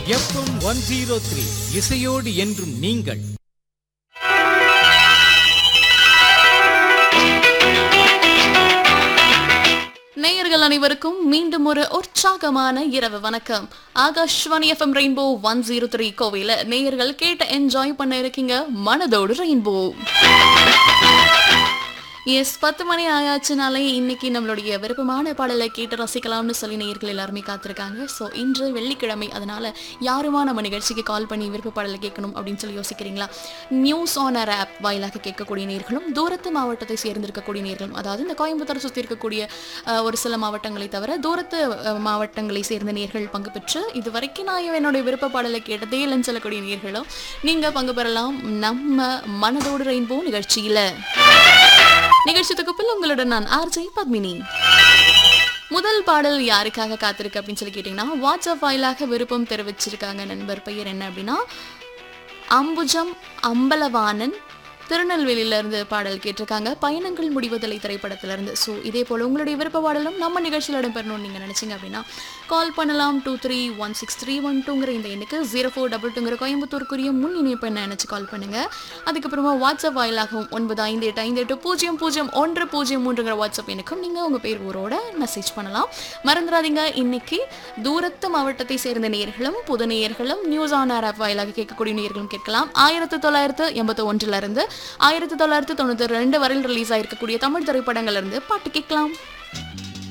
FM one zero three இசையோடு என்றும் நீங்கள் நேயர்கள் அனைவருக்கும் மீண்டும் ஒரு உற்சாகமான இரவு வணக்கம் Akashvani FM rainbow one zero three கோவையில் நேயர்கள் கேட்டு என்ஜாய் பண்ண இருக்கீங்க மனதோடு ரெயின்போ எஸ் பத்து மணி ஆயாச்சுனாலே இன்னைக்கு நம்மளுடைய விருப்பமான பாடலை கேட்டு ரசிக்கலாம்னு சொல்லி நேயர்கள் எல்லாருமே காத்திருக்காங்க ஸோ இன்று வெள்ளிக்கிழமை அதனால யாருமா நம்ம நிகழ்ச்சிக்கு கால் பண்ணி விருப்ப பாடலை கேட்கணும் அப்படின்னு சொல்லி யோசிக்கிறீங்களா நியூஸ் ஆன் அர் ஆப் வாயிலாக கேட்கக்கூடிய நேர்களும் தூரத்து மாவட்டத்தை சேர்ந்திருக்கக்கூடிய நேர்களும் அதாவது இந்த கோயம்புத்தூர் சுற்றி இருக்கக்கூடிய அஹ், ஒரு சில மாவட்டங்களை தவிர தூரத்து அஹ், மாவட்டங்களை சேர்ந்த நேர்கள் பங்கு பெற்று இது வரைக்கும் நான் என்னுடைய விருப்ப பாடலை கேட்டதே இல்லைன்னு சொல்லக்கூடிய நேர்களும் நீங்கள் பங்கு பெறலாம் நம்ம மனதோடு ரெயின்போ நிகழ்ச்சியில் நிகழ்ச்சி தொகுப்பில் உங்களுடன் நான் ஆர்ஜே பத்மினி முதல் பாடல் யாருக்காக காத்திருக்கு அப்படின்னு சொல்லி கேட்டிங்கன்னா வாட்ஸ்அப் வாயிலாக விருப்பம் தெரிவிச்சிருக்காங்க நண்பர் பெயர் என்ன அப்படின்னா அம்புஜம் அம்பலவாணன் திருநெல்வேலியில இருந்து பாடல் கேட்டிருக்காங்க பயணங்கள் முடிவதில்லை திரைப்படத்துல இருந்து ஸோ இதே போல உங்களுடைய விருப்ப பாடலும் நம்ம நிகழ்ச்சியில் இடம்பெறணும்னு நீங்க நினைச்சீங்க அப்படின்னா கால் பண்ணலாம் two three one six three one டூங்கிற இந்த எண்ணுக்கு ஜீரோ ஃபோர் டபுள் டூங்கிற கோயம்புத்தூருக்குரிய முன் இணைப்பு என்ன நினைச்சு கால் பண்ணுங்க அதுக்கப்புறமா வாட்ஸ்அப் வாயிலாகவும் ஒன்பது ஐந்து எட்டு ஐந்து எட்டு பூஜ்ஜியம் பூஜ்ஜியம் ஒன்று பூஜ்ஜியம் மூன்றுங்கிற வாட்ஸ்அப் எண்ணுக்கும் நீங்க உங்க பேர் ஊரோட மெசேஜ் பண்ணலாம் மறந்துடாதீங்க இன்னைக்கு தூரத்து மாவட்டத்தை சேர்ந்த நேயர்களும் புது நேயர்களும் நியூஸ் ஆன் ஆர் ஆப் வாயிலாக கேட்கக்கூடிய நேயர்களும் கேட்கலாம் ஆயிரத்தி தொள்ளாயிரத்து எண்பத்தி ஒன்றுல இருந்து ஆயிரத்தி தொள்ளாயிரத்தி தொண்ணூத்தி ரெண்டு வரையில் ரிலீஸ் ஆயிருக்கக்கூடிய தமிழ் திரைப்படங்கள்ல இருந்து பாட்டு கேட்கலாம்